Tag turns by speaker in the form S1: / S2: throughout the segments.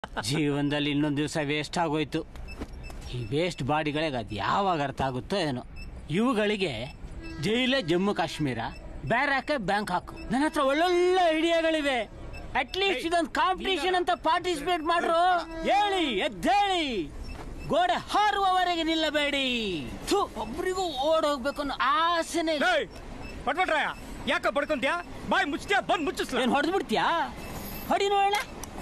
S1: ಜೀವನದಲ್ಲಿ ಇನ್ನೊಂದು ದಿವಸ ವೇಸ್ಟ್ ಆಗೋಯ್ತು ಈ ವೇಸ್ಟ್ ಬಾಡಿಗಳಿಗೆ ಅದು ಯಾವಾಗ ಅರ್ಥ ಆಗುತ್ತೋ ಏನೋ ಇವುಗಳಿಗೆ ಜೈಲೇ ಜಮ್ಮು ಕಾಶ್ಮೀರ ಬ್ಯಾರಾಕೆ ಬ್ಯಾಂಕಾಕ್ ನನ್ನ ಹತ್ರ ಒಳ್ಳೊಳ್ಳೆ ಐಡಿಯಾಗಳಿವೆ ಅಟ್ಲೀಸ್ಟ್ ಇದೊಂದು ಕಾಂಪಿಟೇಷನ್ ಅಂತ ಪಾರ್ಟಿಸಿಪೇಟ್ ಮಾಡ್ರು ಹೇಳಿ ಎದ್ದೇಳಿ ಗೋಡೆ ಹಾರುವವರೆಗೆ ನಿಲ್ಲಬೇಡಿ ಥು, ಒಬ್ರಿಗೂ ಓಡೋಗ್ಬೇಕು ಅನ್ನೋ ಆಸೆನೇ ಇಲ್ಲ.
S2: ಪಟ್ಪಟ್ರಾಯ ಯಾಕ ಪಡ್ಕೊಂತ್ಯಾ ಬಾಯ್ ಮುಚ್ಚ್ತ್ಯಾ ಬಂದ್ ಮುಚ್ಚಿಸ್ಲ
S1: ಏನ್ ಹೊಡೆದು ಬಿಡ್ತೀಯಾ ಹೊಡಿ ನೋಡೋಣ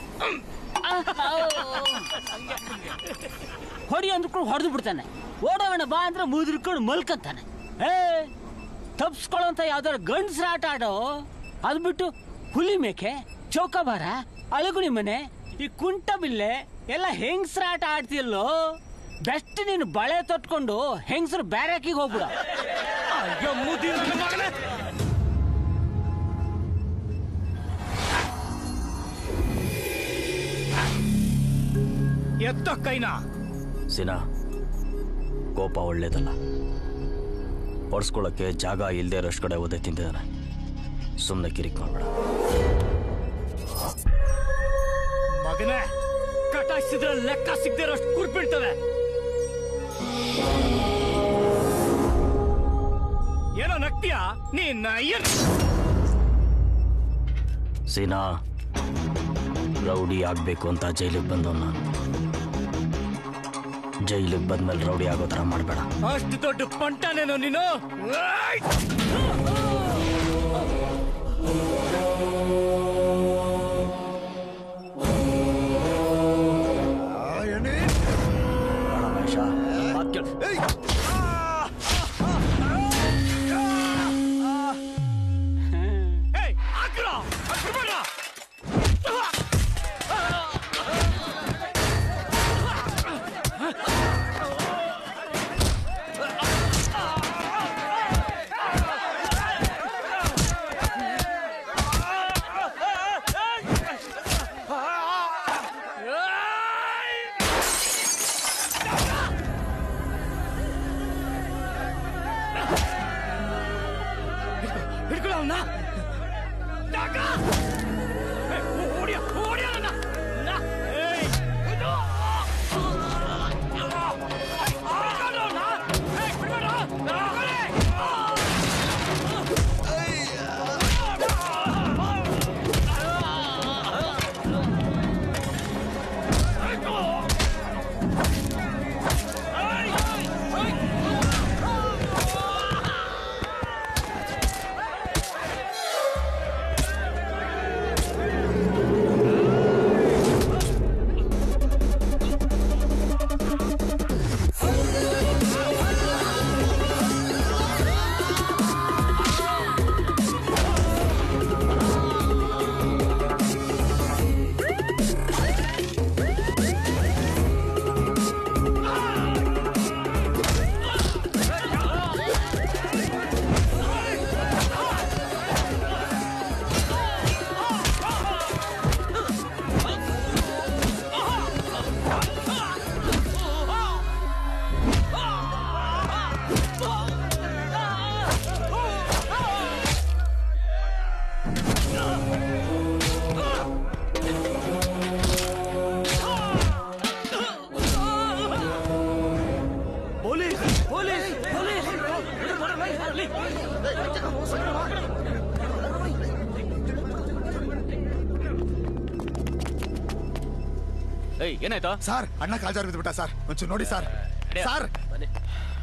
S1: ಹೊಡಿ ಅಂದ್ಕೊಂಡು ಹೊಡೆದು ಬಿಡ್ತಾನೆ ಓಡೋಣ ಬಾ ಅಂದ್ರೆ ಮುದ್ರಿಕೊಂಡು ಮಲ್ಕಂತಾನೆ ಏ ತಪ್ಸ್ಕೊಳ್ಳೋಂತ ಯಾವ್ದಾರು ಗಂಡ್ಸ್ರ ಆಟ ಆಡೋ ಅದು ಬಿಟ್ಟು ಹುಲಿ ಮೇಕೆ ಚೌಕಬಾರ ಅಳಗುಣಿ ಮನೆ ಈ ಕುಂಟ ಬಿಲ್ಲೆ ಎಲ್ಲ ಹೆಂಗ್ಸ್ರ ಆಟ ಆಡ್ತಿಯಲ್ಲೋ ಬೆಸ್ಟ್ ನೀನು ಬಳೆ ತೊಟ್ಕೊಂಡು ಹೆಂಗ್ಸ್ರು ಬ್ಯಾರಕಿಗೆ ಹೋಗ್ಬಿಡ
S2: ಅಯ್ಯೋ ಮುದಿ ನನ್ನ ಮಗನೇ ಎತ್ತ ಕೈನಾ
S3: ಸಿನ ಕೋಪ ಒಳ್ಳೇದಲ್ಲ ಒಡ್ಸ್ಕೊಳಕ್ಕೆ ಜಾಗ ಇಲ್ಲದೆ ಇರೋಷ್ಟು ಕಡೆ ಓದೆ ತಿಂದಿದ್ದಾನೆ ಸುಮ್ಮನೆ ಕಿರಿಕ್ ಮಾಡಬೇಡ
S2: ಮಗನೇ ಕಟಾಯಿಸಿದ್ರೆ ಲೆಕ್ಕ ಸಿಗದೆ ಇರೋಷ್ಟು ಕುರ್ಬಿಡ್ತವೆ ಏನೋ ನಗ್ತೀಯಾ ನೀನ್ ಏನ್
S3: ಸೀನಾ ರೌಡಿ ಆಗಬೇಕು ಅಂತ ಜೈಲಿಗೆ ಬಂದವ್ ನಾನು ಜೈಲಿಗೆ ಬಂದ್ಮೇಲೆ ರೌಡಿ ಆಗೋ ಥರ ಮಾಡಬೇಡ
S2: ಅಷ್ಟು ದೊಡ್ಡ ಪಂಟನೇನೋ ನೀನು ಆಯ್! ಏಯ್, ಹಾಕ್ರೋ! ಅದ್ ಬಿಡ್ಬೇಡ! ಹಿಡ್ಕೊಳ್ಳೋ ಅವ್ನ ಡಾಕ! ಏಯ್, ಓಡ್ಯ, ಓಡ್ಯ ನನ್ನ! ನನ್ನ! ಏಯ್, ಇದು! ಹಿಡ್ಕೊಳ್ಳೋ ಅವ್ನ! ಏಯ್, ಬಿಡ್ಬೇಡ! ಹಿಡ್ಕೊಳ್ಳಿ! ಪೊಲೀಸ್ ಪೊಲೀಸ್ ಪೊಲೀಸ್
S4: ಏಯ್ ಏನಾಯ್ತಾ
S5: ಸರ್ ಅಣ್ಣ ಕಾಲ್ಜಾರ್ ಬಿದ್ಬಿಟ್ಟ ಸರ್ ಒಂಚೂರು ನೋಡಿ ಸರ್ ಸರ್